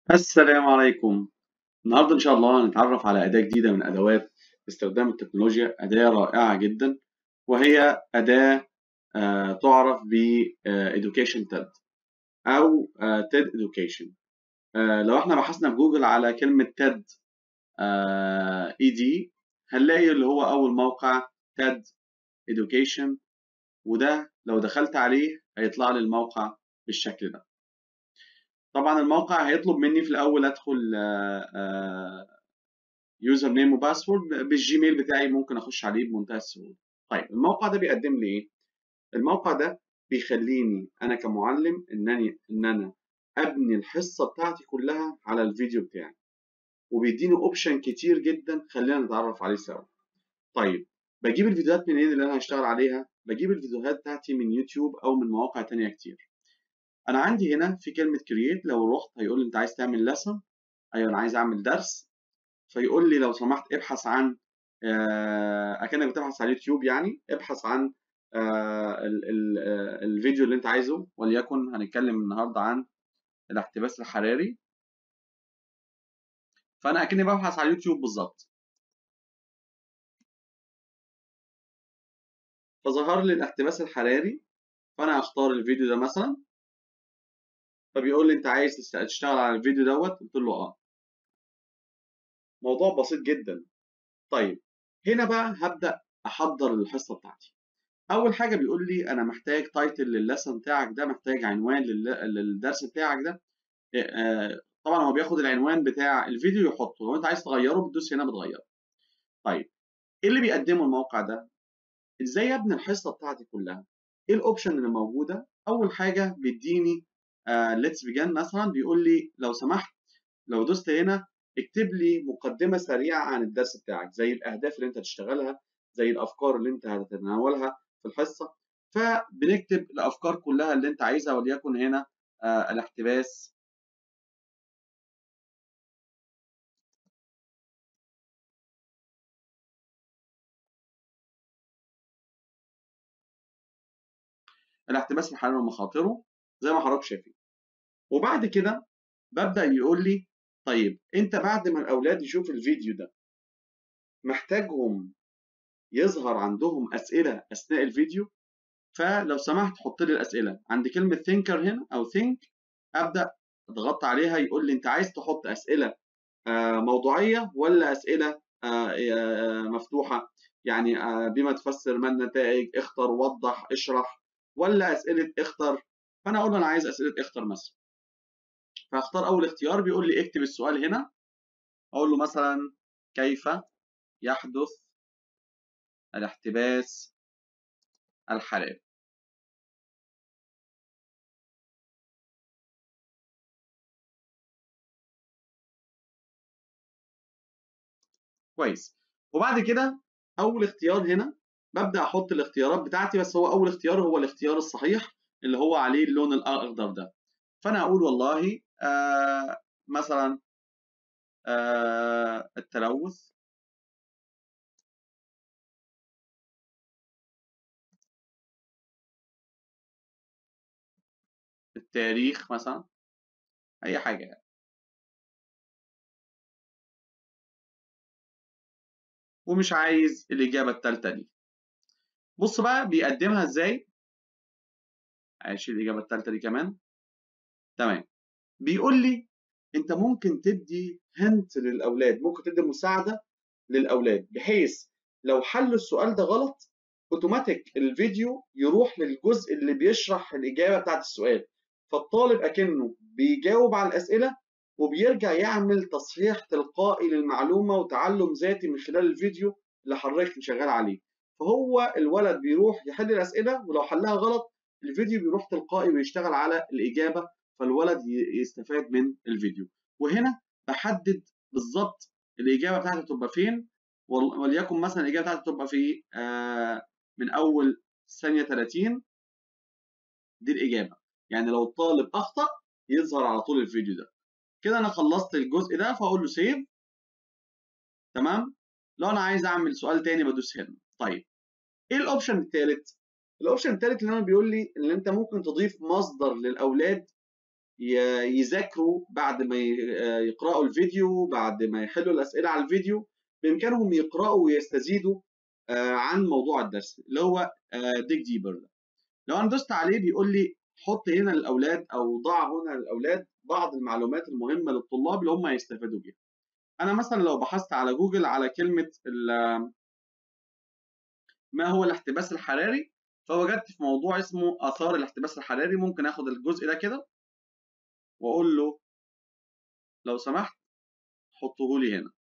السلام عليكم النهارده إن شاء الله هنتعرف على أداة جديدة من أدوات استخدام التكنولوجيا أداة رائعة جدا وهي أداة آه، تعرف ب آه، Education TED أو آه، TED Education آه، لو احنا بحثنا في جوجل على كلمة TED آه، ED هنلاقي اللي هو أول موقع TED Education وده لو دخلت عليه هيطلع لي الموقع بالشكل ده طبعا الموقع هيطلب مني في الاول ادخل يوزر نيم وباسورد بالجيميل بتاعي ممكن اخش عليه بمنتهى السهوله طيب الموقع ده بيقدم لي ايه الموقع ده بيخليني انا كمعلم انني ان انا ابني الحصه بتاعتي كلها على الفيديو بتاعي وبيديني اوبشن كتير جدا خلينا نتعرف عليه سوا طيب بجيب الفيديوهات منين اللي انا هشتغل عليها بجيب الفيديوهات بتاعتي من يوتيوب او من مواقع تانية كتير انا عندي هنا في كلمه كرييت لو رحت هيقول لي انت عايز تعمل لسن ايوه انا عايز اعمل درس فيقول لي لو سمحت ابحث عن آه، اكنك بتبحث على اليوتيوب يعني ابحث عن آه، ال- ال- آه، الفيديو اللي انت عايزه وليكن هنتكلم النهارده عن الاحتباس الحراري فانا اكني ببحث على اليوتيوب بالظبط فظهر لي الاحتباس الحراري فانا اختار الفيديو ده مثلا فبيقول لي انت عايز تست- تشتغل على الفيديو دوت قلت له اه موضوع بسيط جدا طيب هنا بقى هبدا احضر الحصه بتاعتي اول حاجه بيقول لي انا محتاج تايتل لللسن بتاعك ده محتاج عنوان لل- للدرس بتاعك ده آه، طبعا هو بياخد العنوان بتاع الفيديو يحطه لو انت عايز تغيره بتدوس هنا بتغيره طيب ايه اللي بيقدمه الموقع ده ازاي ابني الحصه بتاعتي كلها ايه الاوبشن اللي موجوده اول حاجه بيديني ليتس بيجن مثلا بيقول لي لو سمحت لو دوست هنا اكتب لي مقدمه سريعه عن الدرس بتاعك زي الاهداف اللي انت هتشتغلها زي الافكار اللي انت هتتناولها في الحصه فبنكتب الافكار كلها اللي انت عايزها وليكن هنا آه، الاحتباس الاحتباس الحراري ومخاطره زي ما حضرتك شايفين وبعد كده ببدا يقول لي طيب انت بعد ما الاولاد يشوفوا الفيديو ده محتاجهم يظهر عندهم اسئله اثناء الفيديو فلو سمحت حط لي الاسئله عند كلمه ثينكر هنا او ثينك ابدا اضغط عليها يقول لي انت عايز تحط اسئله آه، موضوعيه ولا اسئله آه، آه، مفتوحه يعني آه، بما تفسر ما النتائج اختر وضح اشرح ولا اسئله اختر فانا اقول له انا عايز اسئله اختر مثلا فاختار اول اختيار بيقول لي اكتب السؤال هنا اقول له مثلا كيف يحدث الاحتباس الحراري كويس وبعد كده اول اختيار هنا ببدا احط الاختيارات بتاعتي بس هو اول اختيار هو الاختيار الصحيح اللي هو عليه اللون الاخضر ده فانا اقول والله آه مثلا آه التلوث التاريخ مثلا اي حاجه يعني ومش عايز الاجابه الثالثه دي بص بقى بيقدمها ازاي هشيل الاجابه الثالثه دي كمان تمام بيقول لي انت ممكن تدي هنت للاولاد ممكن تدي مساعده للاولاد بحيث لو حلوا السؤال ده غلط اوتوماتيك الفيديو يروح للجزء اللي بيشرح الاجابه بتاعت السؤال فالطالب اكنه بيجاوب على الاسئله وبيرجع يعمل تصحيح تلقائي للمعلومه وتعلم ذاتي من خلال الفيديو اللي حضرتك شغال عليه فهو الولد بيروح يحل الاسئله ولو حلها غلط الفيديو بيروح تلقائي ويشتغل على الاجابه فالولد ي- يستفاد من الفيديو وهنا بحدد بالظبط الاجابه بتاعتي تبقى فين ول- وليكن مثلا الاجابه بتاعتي تبقى في آه، من اول ثانيه 30 دي الاجابه يعني لو الطالب اخطا يظهر على طول الفيديو ده كده انا خلصت الجزء ده فاقول له سيف تمام لو انا عايز اعمل سؤال تاني بدوس هنا طيب ايه الاوبشن الثالث الاوبشن الثالث اللي انا بيقول لي ان انت ممكن تضيف مصدر للاولاد يذاكروا بعد ما يقرأوا الفيديو بعد ما يحلوا الأسئلة على الفيديو بإمكانهم يقرأوا ويستزيدوا عن موضوع الدرس اللي هو ديك ديبر ده لو أنا دوست عليه بيقول لي حط هنا للأولاد أو ضع هنا للأولاد بعض المعلومات المهمة للطلاب اللي هم هيستفادوا بيها أنا مثلا لو بحثت على جوجل على كلمة ما هو الاحتباس الحراري فوجدت في موضوع اسمه آثار الاحتباس الحراري ممكن آخد الجزء ده كده وأقول له لو سمحت حطه لي هنا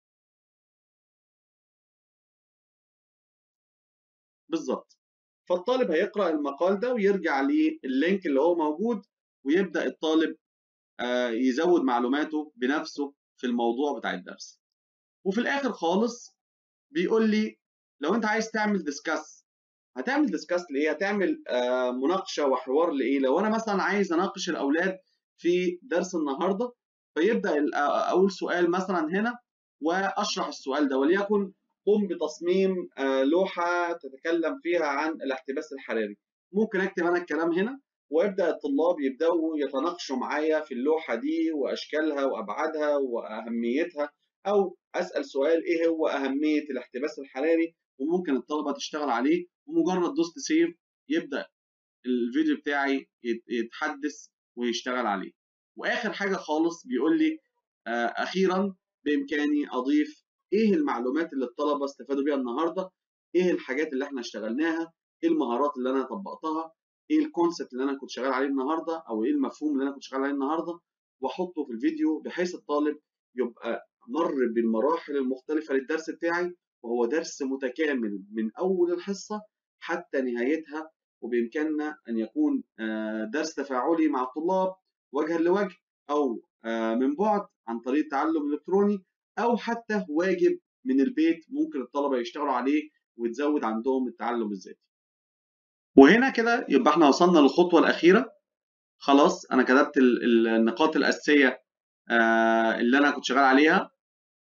بالظبط فالطالب هيقرأ المقال ده ويرجع للينك اللي هو موجود ويبدأ الطالب يزود معلوماته بنفسه في الموضوع بتاع الدرس وفي الآخر خالص بيقول لي لو أنت عايز تعمل ديسكاس هتعمل ديسكاس لإيه؟ هتعمل مناقشة وحوار لإيه؟ لو أنا مثلا عايز أناقش الأولاد في درس النهارده فيبدأ أول سؤال مثلا هنا وأشرح السؤال ده وليكن قم بتصميم لوحة تتكلم فيها عن الاحتباس الحراري ممكن أكتب أنا الكلام هنا ويبدأ الطلاب يبدأوا يتناقشوا معايا في اللوحة دي وأشكالها وأبعادها وأهميتها أو أسأل سؤال إيه هو أهمية الاحتباس الحراري وممكن الطلبة تشتغل عليه ومجرد دوست سيف يبدأ الفيديو بتاعي يتحدث ويشتغل عليه وآخر حاجة خالص بيقول لي أخيرا بإمكاني أضيف إيه المعلومات اللي الطلبة استفادوا بيها النهاردة إيه الحاجات اللي إحنا اشتغلناها إيه المهارات اللي أنا طبقتها ايه الكونسبت اللي انا كنت شغال عليه النهارده او ايه المفهوم اللي انا كنت شغال عليه النهارده واحطه في الفيديو بحيث الطالب يبقى مر بالمراحل المختلفه للدرس بتاعي وهو درس متكامل من اول الحصه حتى نهايتها وبامكاننا ان يكون درس تفاعلي مع الطلاب وجها لوجه او من بعد عن طريق التعلم الالكتروني او حتى واجب من البيت ممكن الطلبه يشتغلوا عليه وتزود عندهم التعلم الذاتي وهنا كده يبقى احنا وصلنا للخطوة الأخيرة خلاص أنا كتبت النقاط الأساسية اللي أنا كنت شغال عليها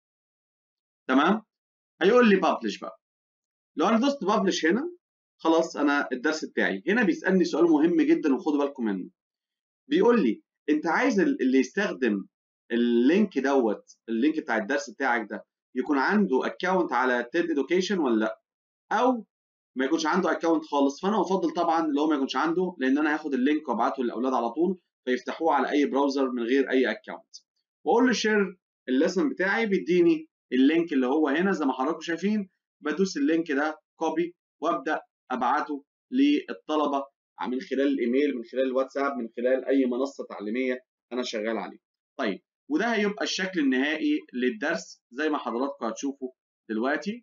تمام هيقول لي بابلش بقى لو أنا دوست بابلش هنا خلاص أنا الدرس بتاعي هنا بيسألني سؤال مهم جدا وخدوا بالكم منه بيقول لي أنت عايز اللي يستخدم اللينك دوت اللينك بتاع الدرس بتاعك ده يكون عنده اكونت على تيد ادوكيشن ولا لا او ما يكونش عنده اكونت خالص فانا افضل طبعا اللي هو ما يكونش عنده لان انا هاخد اللينك وابعته للاولاد على طول فيفتحوه على اي براوزر من غير اي اكونت واقول له شير الليسن بتاعي بيديني اللينك اللي هو هنا زي ما حضراتكم شايفين بدوس اللينك ده كوبي وابدا ابعته للطلبه من خلال الايميل من خلال الواتساب من خلال اي منصه تعليميه انا شغال عليه طيب وده هيبقى الشكل النهائي للدرس زي ما حضراتكم هتشوفوا دلوقتي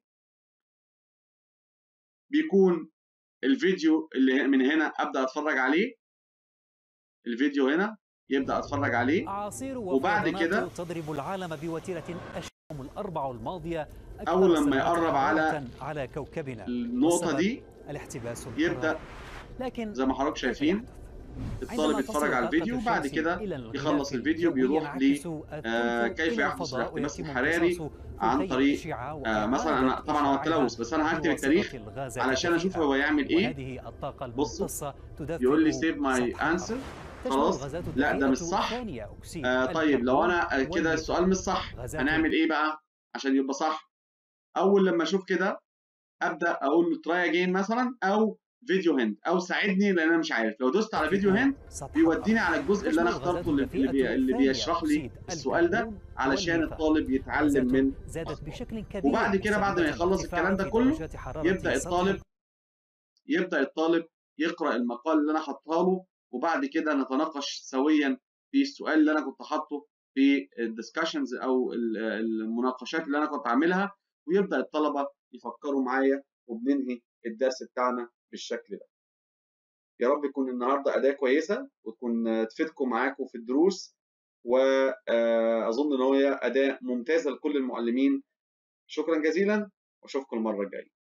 بيكون الفيديو اللي من هنا ابدا اتفرج عليه الفيديو هنا يبدا اتفرج عليه وبعد كده تضرب العالم بوتيره اشهرهم الاربع الماضيه اول لما يقرب على على كوكبنا النقطه دي الاحتباس يبدا لكن زي ما حضراتكم شايفين الطالب يتفرج على الفيديو وبعد كده يخلص الفيديو بيروح ل آه كيف يحدث الاحتباس الحراري عن طريق آه مثلا انا طبعا هو التلوث بس انا هكتب التاريخ علشان اشوف هو يعمل ايه بصوا يقول لي سيف ماي انسر خلاص لا ده مش صح آه طيب لو انا كده السؤال مش صح هنعمل ايه بقى عشان يبقى صح اول لما اشوف كده ابدا اقول له تراي اجين مثلا او فيديو هند او ساعدني لان انا مش عارف لو دوست على فيديو هند بيوديني على الجزء اللي انا اخترته اللي, بي... اللي بيشرح لي السؤال ده علشان الطالب يتعلم من وبعد كده بعد ما يخلص الكلام ده كله يبدا الطالب يبدا الطالب يقرا المقال اللي انا حاطها له وبعد كده نتناقش سويا في السؤال اللي انا كنت حاطه في الدسكشنز او المناقشات اللي انا كنت عاملها ويبدا الطلبه يفكروا معايا وبننهي الدرس بتاعنا بالشكل ده يا رب يكون النهارده اداه كويسه وتكون تفيدكم معاكم في الدروس واظن ان هي اداه ممتازه لكل المعلمين شكرا جزيلا واشوفكم المره الجايه